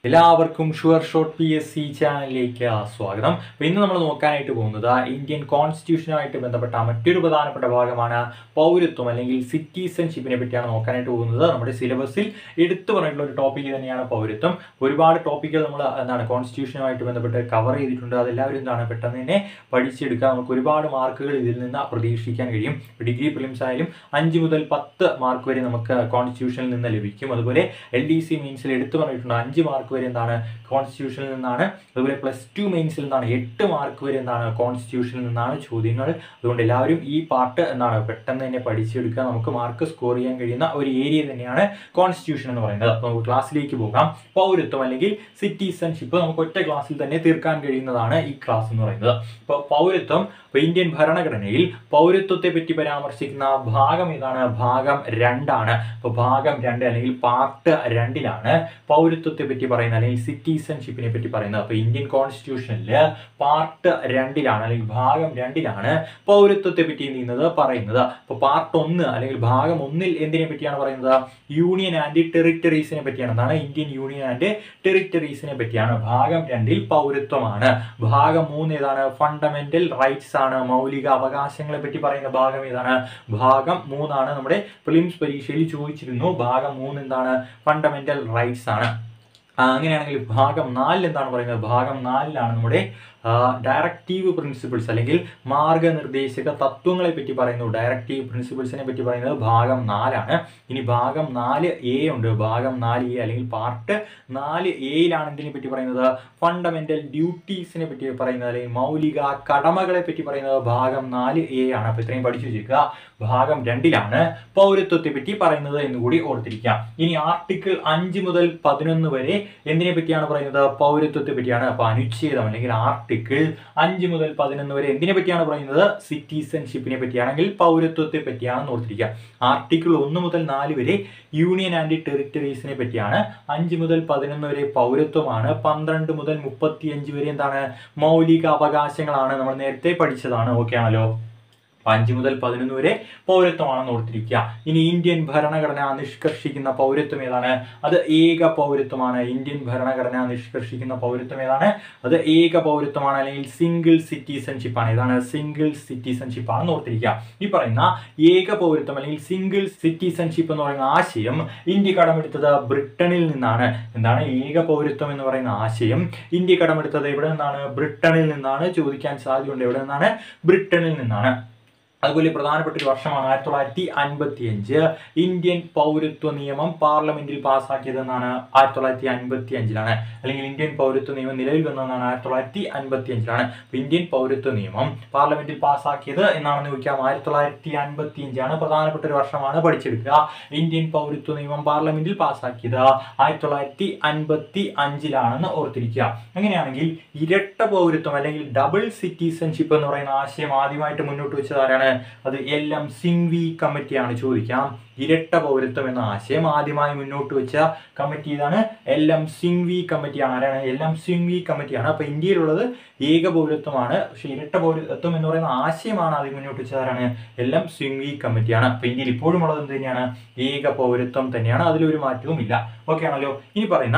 എല്ലാവർക്കും sure shot P S C ചാനലിലേക്ക് സ്വാഗതം അപ്പോൾ ഇന്ന് നമ്മൾ നോക്കാനായിട്ട് പോകുന്നത് ഇന്ത്യൻ കോൺസ്റ്റിറ്റ്യൂഷനുമായിട്ട് ബന്ധപ്പെട്ട മറ്റൊരു പ്രധാനപ്പെട്ട ഭാഗമാണ് പൗരത്വം അല്ലെങ്കിൽ സിറ്റിസൺഷിപ്പിനെ പറ്റിയാണ് നോക്കാനായിട്ട് പോകുന്നത് നമ്മുടെ സിലബസിൽ എടുത്തു പറഞ്ഞിട്ടുള്ള ഒരു ടോപ്പിക് തന്നെയാണ് പൗരത്വം ഒരുപാട് ടോപ്പിക്കുകൾ നമ്മൾ എന്താണ് കോൺസ്റ്റിറ്റ്യൂഷനുമായിട്ട് ബന്ധപ്പെട്ട് കവർ ചെയ്തിട്ടുണ്ട് അതെല്ലാവരും എന്താണ് പെട്ടെന്ന് തന്നെ പഠിച്ചെടുക്കുക നമുക്ക് ഒരുപാട് മാർക്കുകൾ ഇതിൽ നിന്ന് പ്രതീക്ഷിക്കാൻ കഴിയും ഡിഗ്രി പ്രിലിംസ് ആയാലും അഞ്ച് മുതൽ പത്ത് മാർക്ക് വരെ നമുക്ക് കോൺസ്റ്റിറ്റ്യൂഷനിൽ നിന്ന് ലഭിക്കും അതുപോലെ എൽ ഡി സി മീൻസിൽ എടുത്തു പറഞ്ഞിട്ടുണ്ട് അഞ്ച് മാർക്ക് വരെ എന്താണ് കോൺസ്റ്റിറ്റ്യൂഷനിൽ നിന്നാണ് അതുപോലെ പ്ലസ് ടു മെയിൻസിൽ നിന്നാണ് എട്ട് മാർക്ക് വരെ എന്താണ് കോൺസ്റ്റിറ്റ്യൂഷനിൽ നിന്നാണ് ചോദ്യങ്ങൾ അതുകൊണ്ട് എല്ലാവരും ഈ പാർട്ട് എന്താണ് പെട്ടെന്ന് തന്നെ പഠിച്ചെടുക്കുക നമുക്ക് മാർക്ക് സ്കോർ ചെയ്യാൻ കഴിയുന്ന ഒരു ഏരിയ തന്നെയാണ് കോൺസ്റ്റിറ്റ്യൂഷൻ എന്ന് പറയുന്നത് അപ്പോൾ നമുക്ക് ക്ലാസ്സിലേക്ക് പോകാം പൗരത്വം അല്ലെങ്കിൽ സിറ്റിസൺഷിപ്പ് നമുക്ക് ഒറ്റ ക്ലാസ്സിൽ തന്നെ തീർക്കാൻ കഴിയുന്നതാണ് ഈ ക്ലാസ് എന്ന് പറയുന്നത് ഇപ്പോൾ പൗരത്വം ഇപ്പോൾ ഇന്ത്യൻ ഭരണഘടനയിൽ പൗരത്വത്തെ പറ്റി പരാമർശിക്കുന്ന ഭാഗം ഏതാണ് ഭാഗം രണ്ടാണ് അപ്പോൾ ഭാഗം രണ്ട് അല്ലെങ്കിൽ പാർട്ട് രണ്ടിലാണ് പൗരത്വത്തെ പറ്റി പറയുന്നത് അല്ലെങ്കിൽ സിറ്റിസൺഷിപ്പിനെ പറ്റി പറയുന്നത് അപ്പോൾ ഇന്ത്യൻ കോൺസ്റ്റിറ്റ്യൂഷനിൽ പാർട്ട് രണ്ടിലാണ് അല്ലെങ്കിൽ ഭാഗം രണ്ടിലാണ് പൗരത്വത്തെ പറ്റി നീങ്ങുന്നത് പറയുന്നത് അപ്പോൾ പാർട്ട് ഒന്ന് അല്ലെങ്കിൽ ഭാഗം ഒന്നിൽ എന്തിനെ പറ്റിയാണ് പറയുന്നത് യൂണിയൻ ആൻഡ് ടെറിറ്ററീസിനെ പറ്റിയാണ് എന്താണ് ഇന്ത്യൻ യൂണിയൻ ആൻഡ് ടെറിറ്ററീസിനെ പറ്റിയാണ് ഭാഗം രണ്ടിൽ പൗരത്വമാണ് ഭാഗം മൂന്ന് ഏതാണ് ഫണ്ടമെന്റൽ റൈറ്റ്സ് ആണ് മൗലിക അവകാശങ്ങളെ പറ്റി പറയുന്ന ഭാഗം ഏതാണ് ഭാഗം മൂന്നാണ് നമ്മുടെ പ്രിലിംസ് പരീക്ഷയിൽ ചോദിച്ചിരുന്നു ഭാഗം മൂന്ന് എന്താണ് ഫണ്ടമെന്റൽ റൈറ്റ്സ് ആണ് ആ, അങ്ങനെയാണെങ്കിൽ ഭാഗം നാലിൽ എന്താണ് പറയുന്നത് ഭാഗം നാലിലാണ് നമ്മുടെ ഡയറക്റ്റീവ് പ്രിൻസിപ്പിൾസ് അല്ലെങ്കിൽ മാർഗനിർദ്ദേശക തത്വങ്ങളെ പറ്റി പറയുന്നു ഡയറക്റ്റീവ് പ്രിൻസിപ്പിൾസിനെ പറ്റി പറയുന്നത് ഭാഗം നാലാണ് ഇനി ഭാഗം നാല് എ ഉണ്ട് ഭാഗം നാല് എ അല്ലെങ്കിൽ പാർട്ട് നാല് എയിലാണ് എന്തിനെ പറ്റി പറയുന്നത് ഫണ്ടമെന്റൽ ഡ്യൂട്ടീസിനെ പറ്റി പറയുന്നത് അല്ലെങ്കിൽ മൗലിക കടമകളെ പറ്റി പറയുന്നത് ഭാഗം നാല് എ ആണ് അപ്പോൾ ഇത്രയും പഠിച്ചു വെച്ചേക്കുക ഭാഗം രണ്ടിലാണ് പൗരത്വത്തെ പറ്റി പറയുന്നത് എന്ന് കൂടി ഓർത്തിരിക്കാം ഇനി ആർട്ടിക്കിൾ അഞ്ച് മുതൽ പതിനൊന്ന് വരെ എന്തിനെ പറ്റിയാണ് പറയുന്നത് പൗരത്വത്തെ പറ്റിയാണ് അപ്പൊ അനുച്ഛേദം അല്ലെങ്കിൽ ആർട്ടിക്കിൾ അഞ്ച് മുതൽ പതിനൊന്ന് വരെ എന്തിനെ പറ്റിയാണ് പറയുന്നത് സിറ്റിസൺഷിപ്പിനെ പറ്റിയാണെങ്കിൽ പൗരത്വത്തെ പറ്റിയാണെന്ന് ഓർത്തിരിക്കുക ആർട്ടിക്കിൾ ഒന്ന് മുതൽ നാല് വരെ യൂണിയൻ ആൻഡ് ടെറിറ്ററീസിനെ പറ്റിയാണ് അഞ്ച് മുതൽ പതിനൊന്ന് വരെ പൗരത്വമാണ് പന്ത്രണ്ട് മുതൽ മുപ്പത്തിയഞ്ച് വരെ എന്താണ് മൗലിക അവകാശങ്ങളാണ് നമ്മൾ നേരത്തെ പഠിച്ചതാണ് ഓക്കെ ആണല്ലോ അപ്പൊ അഞ്ച് മുതൽ പതിനൊന്ന് വരെ പൗരത്വമാണെന്ന് ഓർത്തിരിക്കുക ഇനി ഇന്ത്യൻ ഭരണഘടന നിഷ്കർഷിക്കുന്ന പൗരത്വം ഏതാണ് അത് ഏക പൗരത്വമാണ് ഇന്ത്യൻ ഭരണഘടന നിഷ്കർഷിക്കുന്ന പൗരത്വം ഏതാണ് അത് ഏക പൗരത്വമാണ് അല്ലെങ്കിൽ സിംഗിൾ സിറ്റിസൺഷിപ്പ് ആണ് ഇതാണ് സിംഗിൾ സിറ്റിസൺഷിപ്പ് ആണെന്ന് ഓർത്തിരിക്കുക ഈ പറയുന്ന ഏക പൗരത്വം അല്ലെങ്കിൽ സിംഗിൾ സിറ്റിസൺഷിപ്പ് എന്ന് പറയുന്ന ആശയം ഇന്ത്യ കടമെടുത്തത് ബ്രിട്ടനിൽ നിന്നാണ് എന്താണ് ഏക പൗരത്വം എന്ന് പറയുന്ന ആശയം ഇന്ത്യ കടമെടുത്തത് എവിടെ നിന്നാണ് ബ്രിട്ടനിൽ നിന്നാണ് ചോദിക്കാൻ സാധ്യതയുണ്ട് എവിടെ നിന്നാണ് ബ്രിട്ടനിൽ നിന്നാണ് അതുപോലെ പ്രധാനപ്പെട്ട ഒരു വർഷമാണ് ആയിരത്തി തൊള്ളായിരത്തി അൻപത്തി അഞ്ച് ഇന്ത്യൻ പൗരത്വ നിയമം പാർലമെന്റിൽ പാസ്സാക്കിയത് എന്നാണ് ആയിരത്തി തൊള്ളായിരത്തി അൻപത്തി അഞ്ചിലാണ് അല്ലെങ്കിൽ ഇന്ത്യൻ പൗരത്വ നിയമം നിലവിൽ വന്നതെന്നാണ് ആയിരത്തി തൊള്ളായിരത്തി അൻപത്തി അഞ്ചിലാണ് അപ്പൊ ഇന്ത്യൻ പൗരത്വ നിയമം പാർലമെന്റിൽ പാസ്സാക്കിയത് എന്നാണെന്ന് ചോദിക്കാം ആയിരത്തി തൊള്ളായിരത്തി അൻപത്തി അഞ്ചാണ് പ്രധാനപ്പെട്ട ഒരു വർഷമാണ് പഠിച്ചെടുക്കുക ഇന്ത്യൻ പൗരത്വ നിയമം പാർലമെന്റിൽ പാസ്സാക്കിയത് ആയിരത്തി തൊള്ളായിരത്തി അൻപത്തി അഞ്ചിലാണെന്ന് ഓർത്തിരിക്കുക അങ്ങനെയാണെങ്കിൽ ഇരട്ട പൗരത്വം അല്ലെങ്കിൽ ഡബിൾ സിറ്റിസൺഷിപ്പ് എന്ന് പറയുന്ന ആശയം ആദ്യമായിട്ട് മുന്നോട്ട് വെച്ചത് ആരാണ് അത് എൽ എം സിംഗ്വി കമ്മിറ്റിയാണ് ചോദിക്കാം ഇരട്ട പൗരത്വം എന്ന ആശയം ആദ്യമായി മുന്നോട്ട് വെച്ച കമ്മിറ്റി ഇതാണ് എൽ എം സിംഗ്വി കമ്മിറ്റി ആരാണ് എൽ എം സിംഗ്വി കമ്മിറ്റിയാണ് അപ്പൊ ഇന്ത്യയിലുള്ളത് ഏക പൗരത്വമാണ് പക്ഷെ ഇരട്ട പൗരത്വം എന്ന് പറയുന്ന ആശയമാണ് ആദ്യം മുന്നോട്ട് വെച്ചത് ആരാണ് എൽ എം സിംഗ്വി കമ്മിറ്റിയാണ് അപ്പൊ ഇന്ത്യയിൽ ഇപ്പോഴും ഉള്ളത് എന്ത് തന്നെയാണ് ഏക പൗരത്വം തന്നെയാണ് അതിലൊരു മാറ്റവും ഇല്ല ഓക്കെ ആണല്ലോ ഇനി പറയുന്ന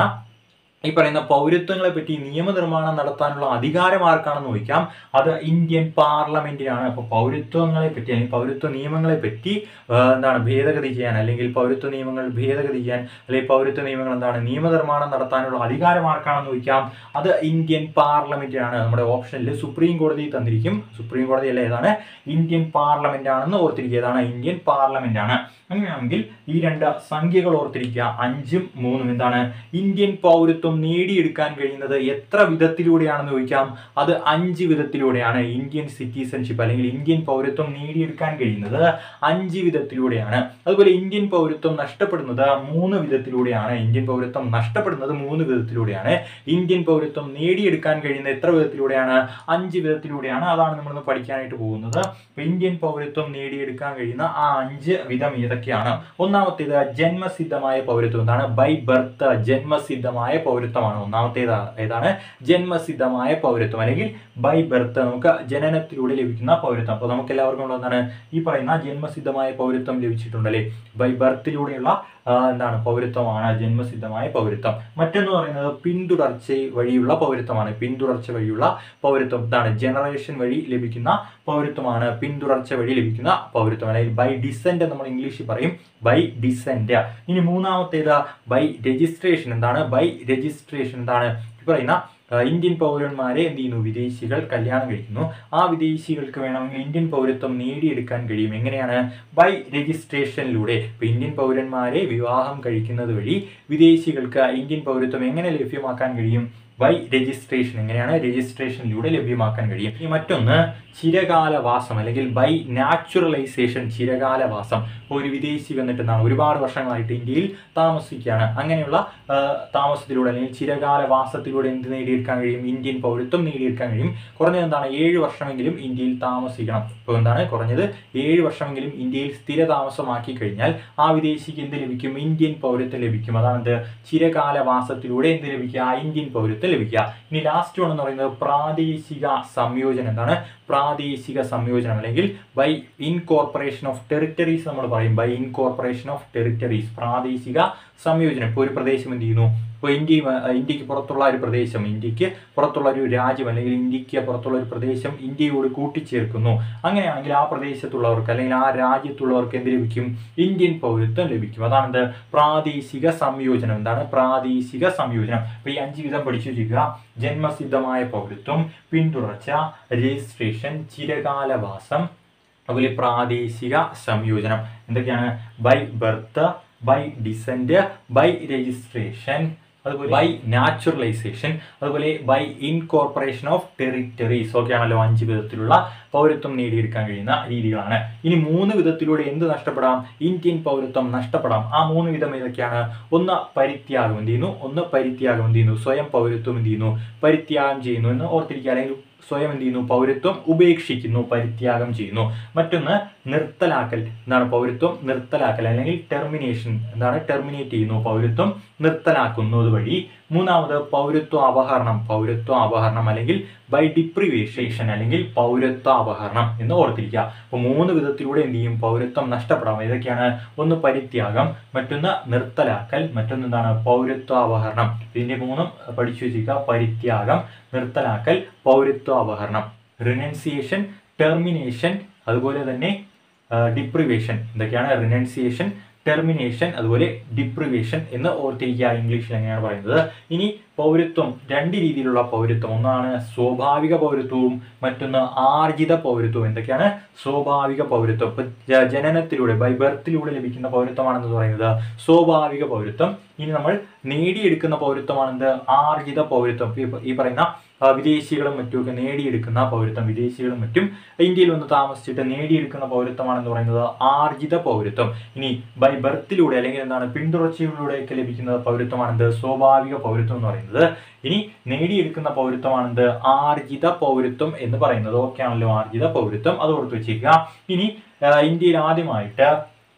ഈ പറയുന്ന പൗരത്വങ്ങളെ പറ്റി നിയമനിർമ്മാണം നടത്താനുള്ള അധികാരം ആർക്കാണെന്ന് ചോദിക്കാം അത് ഇന്ത്യൻ പാർലമെന്റിനാണ് അപ്പോൾ പൗരത്വങ്ങളെ പറ്റി അല്ലെങ്കിൽ പൗരത്വ നിയമങ്ങളെ പറ്റി ആ, എന്താണ് ഭേദഗതി ചെയ്യാൻ അല്ലെങ്കിൽ പൗരത്വ നിയമങ്ങൾ ഭേദഗതി ചെയ്യാൻ അല്ലെങ്കിൽ പൗരത്വ നിയമങ്ങൾ എന്താണ് നിയമനിർമ്മാണം നടത്താനുള്ള അധികാരം ആർക്കാണെന്ന് ചോദിക്കാം അത് ഇന്ത്യൻ പാർലമെന്റിനാണ് നമ്മുടെ ഓപ്ഷനിൽ സുപ്രീം കോടതി തന്നിരിക്കും സുപ്രീം കോടതി അല്ല ഏതാണ് ഇന്ത്യൻ പാർലമെന്റ് ആണെന്ന് ഓർത്തിരിക്കുക ഏതാണ് ഇന്ത്യൻ പാർലമെന്റ് ആണ് അങ്ങനെയാണെങ്കിൽ ഈ രണ്ട് സംഖ്യകൾ ഓർത്തിരിക്കുക അഞ്ചും മൂന്നും എന്താണ് ഇന്ത്യൻ പൗരത്വം നേടിയെടുക്കാൻ കഴിയുന്നത് എത്ര വിധത്തിലൂടെയാണെന്ന് ചോദിക്കാം അത് അഞ്ച് വിധത്തിലൂടെയാണ് ഇന്ത്യൻ സിറ്റിസൺഷിപ്പ് അല്ലെങ്കിൽ ഇന്ത്യൻ പൗരത്വം നേടിയെടുക്കാൻ കഴിയുന്നത് അഞ്ച് വിധത്തിലൂടെയാണ് അതുപോലെ ഇന്ത്യൻ പൗരത്വം നഷ്ടപ്പെടുന്നത് മൂന്ന് വിധത്തിലൂടെയാണ് ഇന്ത്യൻ പൗരത്വം നഷ്ടപ്പെടുന്നത് മൂന്ന് വിധത്തിലൂടെയാണ് ഇന്ത്യൻ പൗരത്വം നേടിയെടുക്കാൻ കഴിയുന്ന എത്ര വിധത്തിലൂടെയാണ് അഞ്ച് വിധത്തിലൂടെയാണ് അതാണ് നമ്മളിന്ന് പഠിക്കാനായിട്ട് പോകുന്നത് അപ്പൊ ഇന്ത്യൻ പൗരത്വം നേടിയെടുക്കാൻ കഴിയുന്ന ആ അഞ്ച് വിധം ഏതൊക്കെയാണ് ഒന്നാമത്തേത് ജന്മസിദ്ധമായ പൗരത്വം എന്താണ് ബൈ ബർത്ത് ജന്മസിദ്ധമായ പൗരത്വമാണ് ഒന്നാമത്തേത് ഏതാണ് ജന്മസിദ്ധമായ പൗരത്വം അല്ലെങ്കിൽ ബൈ ബർത്ത് നമുക്ക് ജനനത്തിലൂടെ ലഭിക്കുന്ന പൗരത്വം അപ്പോൾ നമുക്ക് എല്ലാവർക്കും ഉള്ള എന്താണ് ഈ പറയുന്ന ജന്മസിദ്ധമായ പൗരത്വം ലഭിച്ചിട്ടുണ്ടല്ലേ ബൈ ബർത്തിലൂടെയുള്ള ആ, എന്താണ് പൗരത്വമാണ് ജന്മസിദ്ധമായ പൗരത്വം മറ്റൊന്ന് പറയുന്നത് പിന്തുടർച്ച വഴിയുള്ള പൗരത്വമാണ് പിന്തുടർച്ച വഴിയുള്ള പൗരത്വം ഇതാണ് ജനറേഷൻ വഴി ലഭിക്കുന്ന പൗരത്വമാണ് പിന്തുടർച്ച വഴി ലഭിക്കുന്ന പൗരത്വം അല്ലെങ്കിൽ ബൈ ഡിസെന്റ് നമ്മൾ ഇംഗ്ലീഷിൽ പറയും ബൈ ഡിസെന്റ് ഇനി മൂന്നാമത്തേത് ബൈ രജിസ്ട്രേഷൻ എന്താണ് ബൈ രജിസ്ട്രേഷൻ എന്താണ് ഈ പറയുന്ന ആ, ഇന്ത്യൻ പൗരന്മാരെ എന്ത് ചെയ്യുന്നു വിദേശികൾ കല്യാണം കഴിക്കുന്നു ആ വിദേശികൾക്ക് വേണമെങ്കിൽ ഇന്ത്യൻ പൗരത്വം നേടിയെടുക്കാൻ കഴിയും എങ്ങനെയാണ് ബൈ രജിസ്ട്രേഷനിലൂടെ ഇപ്പൊ ഇന്ത്യൻ പൗരന്മാരെ വിവാഹം കഴിക്കുന്നത് വഴി വിദേശികൾക്ക് ഇന്ത്യൻ പൗരത്വം എങ്ങനെ ലഭ്യമാക്കാൻ കഴിയും ബൈ രജിസ്ട്രേഷൻ എങ്ങനെയാണ് രജിസ്ട്രേഷനിലൂടെ ലഭ്യമാക്കാൻ കഴിയും ഇനി മറ്റൊന്ന് ചിരകാലവാസം അല്ലെങ്കിൽ ബൈ നാച്ചുറലൈസേഷൻ ചിരകാലവാസം ഇപ്പോൾ ഒരു വിദേശി വന്നിട്ട് എന്താണ് ഒരുപാട് വർഷങ്ങളായിട്ട് ഇന്ത്യയിൽ താമസിക്കുകയാണ് അങ്ങനെയുള്ള ആ, താമസത്തിലൂടെ അല്ലെങ്കിൽ ചിരകാലവാസത്തിലൂടെ എന്ത് നേടിയെടുക്കാൻ കഴിയും ഇന്ത്യൻ പൗരത്വം നേടിയെടുക്കാൻ കഴിയും കുറഞ്ഞത് എന്താണ് ഏഴ് വർഷമെങ്കിലും ഇന്ത്യയിൽ താമസിക്കണം ഇപ്പോൾ എന്താണ് കുറഞ്ഞത് ഏഴ് വർഷമെങ്കിലും ഇന്ത്യയിൽ സ്ഥിര താമസമാക്കി കഴിഞ്ഞാൽ ആ വിദേശിക്ക് എന്ത് ലഭിക്കും ഇന്ത്യൻ പൗരത്വം ലഭിക്കും അതാണ് എന്ത് ചിരകാലവാസത്തിലൂടെ എന്ത് ലഭിക്കുക ഇന്ത്യൻ പൗരത്വം ലഭിക്കുക ഇനി ലാസ്റ്റ് വൺ എന്ന് പറയുന്നത് പ്രാദേശിക സംയോജനം എന്താണ് പ്രാദേശിക സംയോജനം അല്ലെങ്കിൽ ബൈ ഇൻകോർപ്പറേഷൻ ഓഫ് ടെറിറ്ററീസ് നമ്മൾ പറയും ബൈ ഇൻകോർപ്പറേഷൻ ഓഫ് ടെറിറ്ററീസ് പ്രാദേശിക സംയോജനം ഇപ്പോൾ ഒരു പ്രദേശം എന്ത് ചെയ്യുന്നു ഇപ്പോൾ ഇന്ത്യ ഇന്ത്യക്ക് പുറത്തുള്ള ഒരു പ്രദേശം ഇന്ത്യക്ക് പുറത്തുള്ള ഒരു രാജ്യം അല്ലെങ്കിൽ ഇന്ത്യക്ക് പുറത്തുള്ള ഒരു പ്രദേശം ഇന്ത്യയോട് കൂട്ടിച്ചേർക്കുന്നു അങ്ങനെയാണെങ്കിൽ ആ പ്രദേശത്തുള്ളവർക്ക് അല്ലെങ്കിൽ ആ രാജ്യത്തുള്ളവർക്ക് എന്ത് ലഭിക്കും ഇന്ത്യൻ പൗരത്വം ലഭിക്കും അതാണ് എന്ത് പ്രാദേശിക സംയോജനം എന്താണ് പ്രാദേശിക സംയോജനം അപ്പോൾ ഈ അഞ്ച് വിധം പഠിച്ചു വെച്ചിരിക്കുക ജന്മസിദ്ധമായ പൗരത്വം പിന്തുടർച്ച രജിസ്ട്രേഷൻ ചിരകാലവാസം അതുപോലെ പ്രാദേശിക സംയോജനം എന്തൊക്കെയാണ് by birth by descent by registration അതുപോലെ ബൈ നാച്ചുറലൈസേഷൻ അതുപോലെ ബൈ ഇൻകോർപ്പറേഷൻ ഓഫ് ടെറിറ്ററീസ് ഒക്കെ ആണല്ലോ അഞ്ച് വിധത്തിലുള്ള പൗരത്വം നേടിയെടുക്കാൻ കഴിയുന്ന രീതികളാണ് ഇനി മൂന്ന് വിധത്തിലൂടെ എന്ത് നഷ്ടപ്പെടാം ഇന്ത്യൻ പൗരത്വം നഷ്ടപ്പെടാം ആ മൂന്ന് വിധം ഏതൊക്കെയാണ് ഒന്ന് പരിത്യാഗം എന്ത് ചെയ്യുന്നു ഒന്ന് പരിത്യാഗം എന്ത് ചെയ്യുന്നു സ്വയം പൗരത്വം എന്ത് ചെയ്യുന്നു പരിത്യാഗം ചെയ്യുന്നു എന്ന് ഓർത്തിരിക്കുക അല്ലെങ്കിൽ സ്വയം എന്ത് ചെയ്യുന്നു പൗരത്വം ഉപേക്ഷിക്കുന്നു പരിത്യാഗം ചെയ്യുന്നു മറ്റൊന്ന് നിർത്തലാക്കൽ എന്താണ് പൗരത്വം നിർത്തലാക്കൽ അല്ലെങ്കിൽ ടെർമിനേഷൻ എന്താണ് ടെർമിനേറ്റ് ചെയ്യുന്നു പൗരത്വം നിർത്തലാക്കുന്നത് വഴി മൂന്നാമത് പൗരത്വ അപഹരണം പൗരത്വ അപഹരണം അല്ലെങ്കിൽ ബൈ ഡിപ്രിവേഷൻ അല്ലെങ്കിൽ പൗരത്വ അപഹരണം എന്ന് ഓർത്തിരിക്കുക അപ്പോൾ മൂന്ന് വിധത്തിലൂടെ എന്ത് ചെയ്യും പൗരത്വം നഷ്ടപ്പെടാം ഏതൊക്കെയാണ് ഒന്ന് പരിത്യാഗം മറ്റൊന്ന് നിർത്തലാക്കൽ മറ്റൊന്ന് എന്താണ് പൗരത്വ അപഹരണം ഇതിന്റെ മൂന്നും പഠിച്ചു വെച്ചിരിക്കുക പരിത്യാഗം നിർത്തലാക്കൽ പൗരത്വ അപഹരണം റിനൻസിയേഷൻ ടെർമിനേഷൻ അതുപോലെ തന്നെ ഡിപ്രിവേഷൻ എന്തൊക്കെയാണ് റിനൻസിയേഷൻ ടെർമിനേഷൻ അതുപോലെ ഡിപ്രിവേഷൻ എന്ന് ഓർത്തിരിക്കുക ഇംഗ്ലീഷിൽ എങ്ങനെയാണ് പറയുന്നത് ഇനി പൗരത്വം രണ്ട് രീതിയിലുള്ള പൗരത്വം ഒന്നാണ് സ്വാഭാവിക പൗരത്വവും മറ്റൊന്ന് ആർജിത പൗരത്വവും എന്തൊക്കെയാണ് സ്വാഭാവിക പൗരത്വം ഇപ്പൊ ജ- ജനനത്തിലൂടെ ബൈ ബർത്തിലൂടെ ലഭിക്കുന്ന പൗരത്വമാണെന്ന് പറയുന്നത് സ്വാഭാവിക പൗരത്വം ഇനി നമ്മൾ നേടിയെടുക്കുന്ന പൗരത്വമാണെന്ത് ആർജിത പൗരത്വം ഇപ്പൊ ഈ പ- ഈ പറയുന്ന ആ, വിദേശികളും മറ്റുമൊക്കെ നേടിയെടുക്കുന്ന പൗരത്വം വിദേശികളും മറ്റും ഇന്ത്യയിൽ വന്ന് താമസിച്ചിട്ട് നേടിയെടുക്കുന്ന പൗരത്വമാണെന്ന് പറയുന്നത് ആർജിത പൗരത്വം ഇനി ബൈ ബർത്തിലൂടെ അല്ലെങ്കിൽ എന്താണ് പിന്തുടർച്ചയിലൂടെയൊക്കെ ലഭിക്കുന്ന പൗരത്വമാണെന്ത് സ്വാഭാവിക പൗരത്വം എന്ന് പറയുന്നത് ഇനി നേടിയെടുക്കുന്ന പൗരത്വമാണെന്ത് ആർജിത പൗരത്വം എന്ന് പറയുന്നത് ഓക്കെ ആണല്ലോ ആർജിത പൗരത്വം അത് ഓർത്ത് വെച്ചേക്കുക ഇനി ആ, ഇന്ത്യയിൽ ആദ്യമായിട്ട്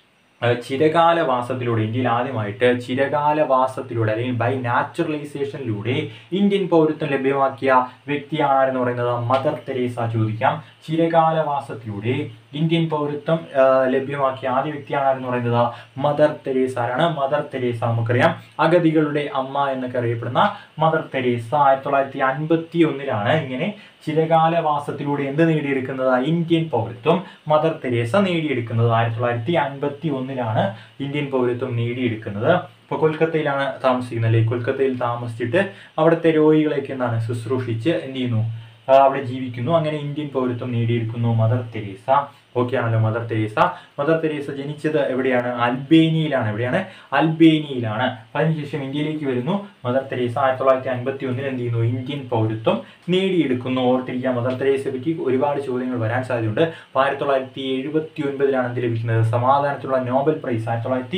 ആ, ചിരകാലവാസത്തിലൂടെ ഇന്ത്യയിൽ ആദ്യമായിട്ട് ചിരകാലവാസത്തിലൂടെ അല്ലെങ്കിൽ ബൈ നാച്ചുറലൈസേഷനിലൂടെ ഇന്ത്യൻ പൗരത്വം ലഭ്യമാക്കിയ വ്യക്തിയാണ് എന്ന് പറയുന്നത് മദർ തെരേസ ചോദിക്കാം ചിരകാലവാസത്തിലൂടെ ഇന്ത്യൻ പൗരത്വം ആ, ലഭ്യമാക്കിയ ആദ്യ വ്യക്തിയാണ് എന്ന് പറയുന്നത് മദർ തെരേസ ആരാണ് മദർ തെരേസ നമുക്കറിയാം അഗതികളുടെ അമ്മ എന്നൊക്കെ അറിയപ്പെടുന്ന മദർ തെരേസ ആയിരത്തി തൊള്ളായിരത്തി അൻപത്തി ഒന്നിലാണ് ഇങ്ങനെ ചിരകാലവാസത്തിലൂടെ എന്ത് നേടിയെടുക്കുന്നത് ഇന്ത്യൻ പൗരത്വം മദർ തെരേസ നേടിയെടുക്കുന്നത് ആയിരത്തി തൊള്ളായിരത്തി അൻപത്തി ഒന്നിലാണ് ഇന്ത്യൻ പൗരത്വം നേടിയെടുക്കുന്നത് ഇപ്പോൾ കൊൽക്കത്തയിലാണ് താമസിക്കുന്നത് അല്ലേ കൊൽക്കത്തയിൽ താമസിച്ചിട്ട് അവിടുത്തെ രോഗികളെയൊക്കെ എന്താണ് ശുശ്രൂഷിച്ച് എന്ത് ചെയ്യുന്നു ആ, അവിടെ ജീവിക്കുന്നു അങ്ങനെ ഇന്ത്യൻ പൗരത്വം നേടിയെടുക്കുന്നു മദർ തെരേസ ഓക്കെ ആണല്ലോ മദർ തെരേസ മദർ തെരേസ ജനിച്ചത് എവിടെയാണ് അൽബേനിയയിലാണ് എവിടെയാണ് അൽബേനിയയിലാണ് അതിനുശേഷം ഇന്ത്യയിലേക്ക് വരുന്നു മദർ തെരേസ ആയിരത്തി തൊള്ളായിരത്തി അൻപത്തി ഒന്നിൽ എന്ത് ചെയ്യുന്നു ഇന്ത്യൻ പൗരത്വം നേടിയെടുക്കുന്നു ഓർത്തിരിക്കുക മദർ തെരേസയെ പറ്റി ഒരുപാട് ചോദ്യങ്ങൾ വരാൻ സാധ്യതയുണ്ട് അപ്പോൾ ആയിരത്തി തൊള്ളായിരത്തി എഴുപത്തി ഒൻപതിലാണ് എന്ത് ലഭിക്കുന്നത് സമാധാനത്തിലുള്ള നോബൽ പ്രൈസ് ആയിരത്തി തൊള്ളായിരത്തി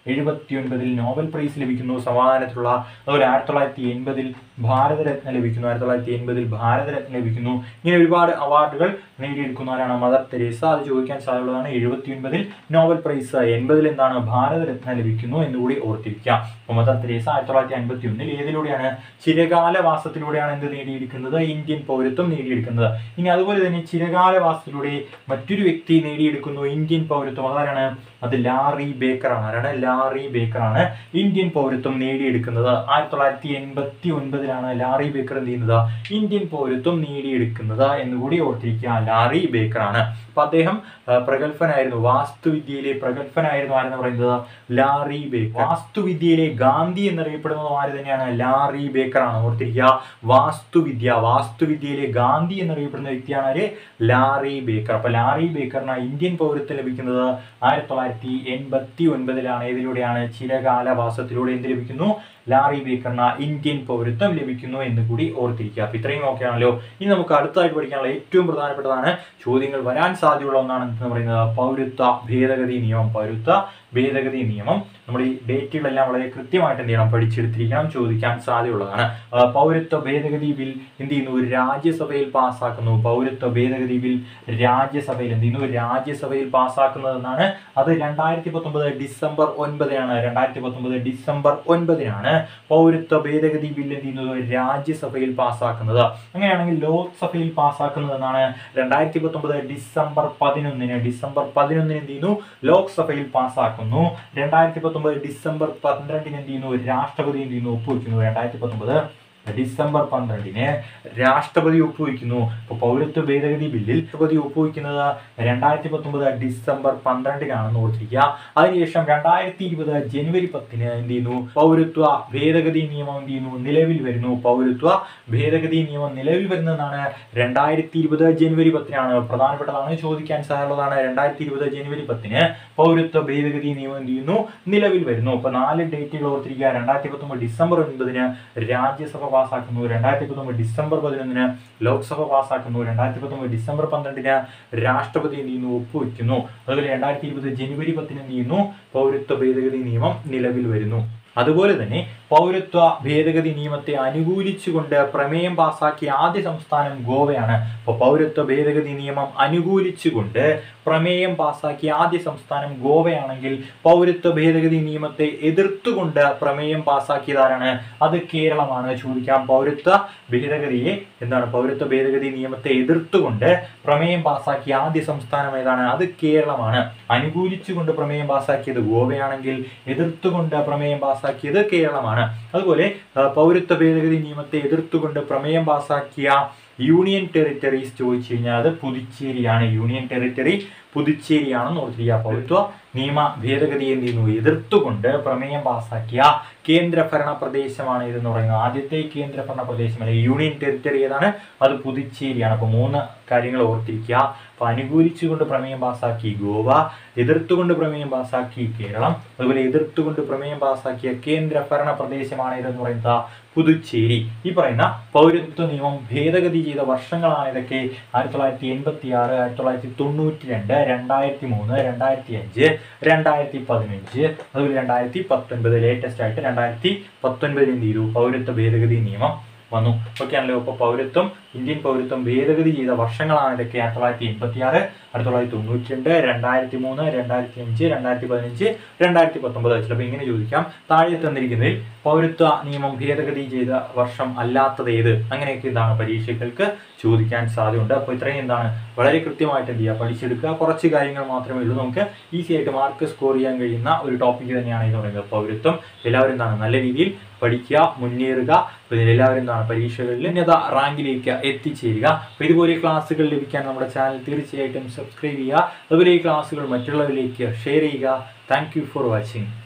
എഴുപത്തി ഒൻപതിൽ നോബൽ പ്രൈസ് ലഭിക്കുന്നു സമാധാനത്തിലുള്ള അതുപോലെ ആയിരത്തി തൊള്ളായിരത്തി എൺപതിൽ ഭാരതരത്ന ലഭിക്കുന്നു ആയിരത്തി തൊള്ളായിരത്തി എൺപതിൽ ഭാരതരത്ന ലഭിക്കുന്നു ഇങ്ങനെ ഒരുപാട് അവാർഡുകൾ നേടിയെടുക്കുന്നവരാണ് മദർ തെരേസ അത് ചോദിക്കാൻ സാധ്യതയുള്ളതാണ് എഴുപത്തി ഒൻപതിൽ നോബൽ പ്രൈസ് എൺപതിൽ എന്താണ് ഭാരതരത്ന ലഭിക്കുന്നു എന്നുകൂടി ഓർത്തിരിക്കുക അപ്പോൾ മദർ തെരേസ ആയിരത്തി തൊള്ളായിരത്തി അൻപത്തി ഒന്നിൽ ഏതിലൂടെയാണ് ചിരകാലവാസത്തിലൂടെയാണ് എന്ത് നേടിയെടുക്കുന്നത് ഇന്ത്യൻ പൗരത്വം നേടിയെടുക്കുന്നത് ഇനി അതുപോലെ തന്നെ ചിരകാലവാസത്തിലൂടെ മറ്റൊരു വ്യക്തി നേടിയെടുക്കുന്നു ഇന്ത്യൻ പൗരത്വം അതാരാണ് അത് ലാറി ബേക്കറാണ് ആരാണ് ലാറി ബേക്കറാണ് ഇന്ത്യൻ പൗരത്വം നേടിയെടുക്കുന്നത് ആയിരത്തി തൊള്ളായിരത്തി എൺപത്തി ഒൻപതിലാണ് ലാറി ബേക്കർ എന്ത് ചെയ്യുന്നത് ഇന്ത്യൻ പൗരത്വം നേടിയെടുക്കുന്നത് എന്നുകൂടി ഓർത്തിരിക്കുക ലാറി ബേക്കറാണ് അപ്പൊ അദ്ദേഹം ആ, പ്രഗത്ഭനായിരുന്നു വാസ്തുവിദ്യയിലെ പ്രഗത്ഭനായിരുന്നു ആരെന്ന് പറയുന്നത് ലാറി ബേക്കർ വാസ്തുവിദ്യയിലെ ഗാന്ധി എന്നറിയപ്പെടുന്നത് ആര് തന്നെയാണ് ലാറി ബേക്കറാണ് ഓർത്തിരിക്കുക വാസ്തുവിദ്യ വാസ്തുവിദ്യയിലെ ഗാന്ധി എന്നറിയപ്പെടുന്ന വ്യക്തിയാണ് ആര് ലാറി ബേക്കർ അപ്പൊ ലാറി ബേക്കറിന് ഇന്ത്യൻ പൗരത്വം ലഭിക്കുന്നത് ആയിരത്തി തൊള്ളായിരത്തി എൺപത്തി ഒൻപതിലാണ് ഇതിലൂടെയാണ് ചിരകാലവാസത്തിലൂടെ എന്ത് ലഭിക്കുന്നു ലാറി ബേക്കറിന് ഇന്ത്യൻ പൗരത്വം ലഭിക്കുന്നു എന്ന് കൂടി ഓർത്തിരിക്കുക അപ്പൊ ഇത്രയും ഓക്കെയാണല്ലോ ഇനി നമുക്ക് അടുത്തായിട്ട് പഠിക്കാനുള്ള ഏറ്റവും പ്രധാനപ്പെട്ടതാണ് ചോദ്യങ്ങൾ വരാൻ സാധ്യതയുള്ള ഒന്നാണ് എന്ന് പറയുന്നത് പൗരത്വ ഭേദഗതി നിയമം പൗരത്വ ഭേദഗതി നിയമം നമ്മൾ ഈ ഡേറ്റുകളെല്ലാം വളരെ കൃത്യമായിട്ട് എന്ത് ചെയ്യണം പഠിച്ചെടുത്തിരിക്കണം ചോദിക്കാൻ സാധ്യതയുള്ളതാണ് ആ, പൗരത്വ ഭേദഗതി ബിൽ എന്ത് ചെയ്യുന്നു രാജ്യസഭയിൽ പാസ്സാക്കുന്നു പൗരത്വ ഭേദഗതി ബിൽ രാജ്യസഭയിൽ എന്ത് ചെയ്യുന്നു രാജ്യസഭയിൽ പാസ്സാക്കുന്നതെന്നാണ് അത് രണ്ടായിരത്തി പത്തൊമ്പത് ഡിസംബർ ഒൻപതിനാണ് രണ്ടായിരത്തി പത്തൊമ്പത് ഡിസംബർ ഒൻപതിനാണ് പൗരത്വ ഭേദഗതി ബിൽ എന്ത് ചെയ്യുന്നത് രാജ്യസഭയിൽ പാസ്സാക്കുന്നത് അങ്ങനെയാണെങ്കിൽ ലോക്സഭയിൽ പാസ്സാക്കുന്നതെന്നാണ് രണ്ടായിരത്തി പത്തൊമ്പത് ഡിസംബർ പതിനൊന്നിന് ഡിസംബർ പതിനൊന്നിന് എന്ത് ചെയ്യുന്നു ലോക്സഭയിൽ പാസ്സാക്കുന്നു രണ്ടായിരത്തി പത്തൊമ്പത് ഡിസംബർ പന്ത്രണ്ടിന് എന്ത് ചെയ്യുന്നു രാഷ്ട്രപതി എന്ത് ചെയ്യുന്നു ഒപ്പുവെക്കുന്നു രണ്ടായിരത്തി പത്തൊമ്പത് ഡിസംബർ പന്ത്രണ്ടിന് രാഷ്ട്രപതി ഒപ്പുവെക്കുന്നു ഇപ്പോൾ പൗരത്വ ഭേദഗതി ബില്ലിൽ രാഷ്ട്രപതി ഒപ്പുവെക്കുന്നത് രണ്ടായിരത്തി പത്തൊമ്പത് ഡിസംബർ പന്ത്രണ്ടിനാണെന്ന് ഓർത്തിരിക്കുക അതിനുശേഷം രണ്ടായിരത്തി ഇരുപത് ജനുവരി പത്തിന് എന്ത് ചെയ്യുന്നു പൗരത്വ ഭേദഗതി നിയമം എന്ത് ചെയ്യുന്നു നിലവിൽ വരുന്നു പൗരത്വ ഭേദഗതി നിയമം നിലവിൽ വരുന്നതാണ് രണ്ടായിരത്തി ഇരുപത് ജനുവരി പത്തിനാണ് പ്രധാനപ്പെട്ടതാണ് ചോദിക്കാൻ സാധ്യതയുള്ളതാണ് രണ്ടായിരത്തി ഇരുപത് ജനുവരി പത്തിന് പൗരത്വ ഭേദഗതി നിയമം എന്ത് ചെയ്യുന്നു നിലവിൽ വരുന്നു അപ്പൊ നാല് ഡേറ്റുകൾ ഓർത്തിരിക്കുക രണ്ടായിരത്തി പത്തൊമ്പത് ഡിസംബർ ഒൻപതിന് രാജ്യസഭ പാസ്സാക്കുന്നു രണ്ടായിരത്തി പത്തൊമ്പത് ഡിസംബർ പതിനൊന്നിന് ലോക്സഭ പാസ്സാക്കുന്നു രണ്ടായിരത്തി പത്തൊമ്പത് ഡിസംബർ പന്ത്രണ്ടിന് രാഷ്ട്രപതി എന്ത് ചെയ്യുന്നു ഒപ്പുവെക്കുന്നു അതുപോലെ രണ്ടായിരത്തി ഇരുപത് ജനുവരി പത്തിന് എന്ത് ചെയ്യുന്നു പൗരത്വ ഭേദഗതി നിയമം നിലവിൽ വരുന്നു അതുപോലെ തന്നെ പൗരത്വ ഭേദഗതി നിയമത്തെ അനുകൂലിച്ചുകൊണ്ട് പ്രമേയം പാസാക്കിയ ആദ്യ സംസ്ഥാനം ഗോവയാണ് അപ്പോൾ പൗരത്വ ഭേദഗതി നിയമം അനുകൂലിച്ചുകൊണ്ട് പ്രമേയം പാസാക്കിയ ആദ്യ സംസ്ഥാനം ഗോവയാണെങ്കിൽ പൗരത്വ ഭേദഗതി നിയമത്തെ എതിർത്തുകൊണ്ട് പ്രമേയം പാസാക്കിയതാരാണ് അത് കേരളമാണ് ചോദിക്കാം പൗരത്വ ഭേദഗതിയെ എന്താണ് പൗരത്വ ഭേദഗതി നിയമത്തെ എതിർത്തുകൊണ്ട് പ്രമേയം പാസാക്കിയ ആദ്യ സംസ്ഥാനം ഏതാണ് അത് കേരളമാണ് അനുകൂലിച്ചുകൊണ്ട് പ്രമേയം പാസാക്കിയത് ഗോവയാണെങ്കിൽ എതിർത്തുകൊണ്ട് പ്രമേയം പാസാക്കിയത് കേരളമാണ് അതുപോലെ ആ, പൗരത്വ ഭേദഗതി നിയമത്തെ എതിർത്തുകൊണ്ട് പ്രമേയം പാസാക്കിയ യൂണിയൻ ടെറിറ്ററീസ് ചോദിച്ചു കഴിഞ്ഞാൽ അത് പുതുച്ചേരിയാണ് യൂണിയൻ ടെറിറ്ററി പുതുച്ചേരിയാണെന്ന് ഓർത്തിരിക്കുക പൗരത്വ നിയമ ഭേദഗതി എന്ത് ചെയ്യുന്നു എതിർത്തുകൊണ്ട് പ്രമേയം പാസാക്കിയ കേന്ദ്രഭരണ പ്രദേശമാണ് ഇതെന്ന് പറയുന്നത് ആദ്യത്തെ കേന്ദ്രഭരണ പ്രദേശം അല്ലെങ്കിൽ യൂണിയൻ ടെറിറ്ററി ഏതാണ് അത് പുതുച്ചേരിയാണ് അപ്പോൾ മൂന്ന് കാര്യങ്ങൾ ഓർത്തിരിക്കുക അപ്പോൾ അനുകൂലിച്ചുകൊണ്ട് പ്രമേയം പാസാക്കി ഗോവ എതിർത്തുകൊണ്ട് പ്രമേയം പാസാക്കി കേരളം അതുപോലെ എതിർത്തുകൊണ്ട് പ്രമേയം പാസാക്കിയ കേന്ദ്രഭരണ പ്രദേശമാണ് ഇതെന്ന് പറയുന്നത് പുതുച്ചേരി ഈ പറയുന്ന പൗരത്വ നിയമം ഭേദഗതി ചെയ്ത വർഷങ്ങളാണ് ഇതൊക്കെ ആയിരത്തി തൊള്ളായിരത്തി എൺപത്തി ആറ് ആയിരത്തി തൊള്ളായിരത്തി തൊണ്ണൂറ്റി രണ്ട് രണ്ടായിരത്തി മൂന്ന് രണ്ടായിരത്തി അഞ്ച് രണ്ടായിരത്തി പതിനഞ്ച് അതുപോലെ രണ്ടായിരത്തി പത്തൊൻപത് ലേറ്റസ്റ്റ് ആയിട്ട് രണ്ടായിരത്തി പത്തൊൻപതിൽ എന്ത് ചെയ്തു പൗരത്വ ഭേദഗതി നിയമം വന്നു ഓക്കെ ആണല്ലോ അപ്പോൾ പൗരത്വം ഇന്ത്യൻ പൗരത്വം ഭേദഗതി ചെയ്ത വർഷങ്ങളാണ് ഇതൊക്കെ ആയിരത്തി തൊള്ളായിരത്തി എൺപത്തി ആറ് ആയിരത്തി തൊള്ളായിരത്തി തൊണ്ണൂറ്റി രണ്ട് രണ്ടായിരത്തി മൂന്ന് രണ്ടായിരത്തി അഞ്ച് രണ്ടായിരത്തി പതിനഞ്ച് രണ്ടായിരത്തി പത്തൊമ്പത് ചിലപ്പോൾ ഇങ്ങനെ ചോദിക്കാം താഴെ തന്നിരിക്കുന്നതിൽ പൗരത്വ നിയമം ഭേദഗതി ചെയ്ത വർഷം അല്ലാത്തത് ഏത് അങ്ങനെയൊക്കെ എന്താണ് പരീക്ഷകൾക്ക് ചോദിക്കാൻ സാധ്യതയുണ്ട് അപ്പോൾ ഇത്രയും എന്താണ് വളരെ കൃത്യമായിട്ട് എന്ത് ചെയ്യുക പഠിച്ചെടുക്കുക കുറച്ച് കാര്യങ്ങൾ മാത്രമേ ഉള്ളൂ നമുക്ക് ഈസി ആയിട്ട് മാർക്ക് സ്കോർ ചെയ്യാൻ കഴിയുന്ന ഒരു ടോപ്പിക് തന്നെയാണ് എന്ന് പറയുന്നത് പൗരത്വം എല്ലാവരും എന്താണ് നല്ല രീതിയിൽ പഠിക്കുക മുന്നേറുക അപ്പോൾ ഇതിൽ എല്ലാവരും എന്താണ് പരീക്ഷകളിൽ ഉന്നത റാങ്കിലേക്ക് എത്തിച്ചേരുക അപ്പോൾ ഇതുപോലെ ക്ലാസ്സുകൾ ലഭിക്കാൻ നമ്മുടെ ചാനൽ തീർച്ചയായിട്ടും സബ്സ്ക്രൈബ് ചെയ്യുക അതുപോലെ ഈ ക്ലാസ്സുകൾ മറ്റുള്ളവരിലേക്ക് ഷെയർ ചെയ്യുക താങ്ക് യു ഫോർ വാച്ചിങ്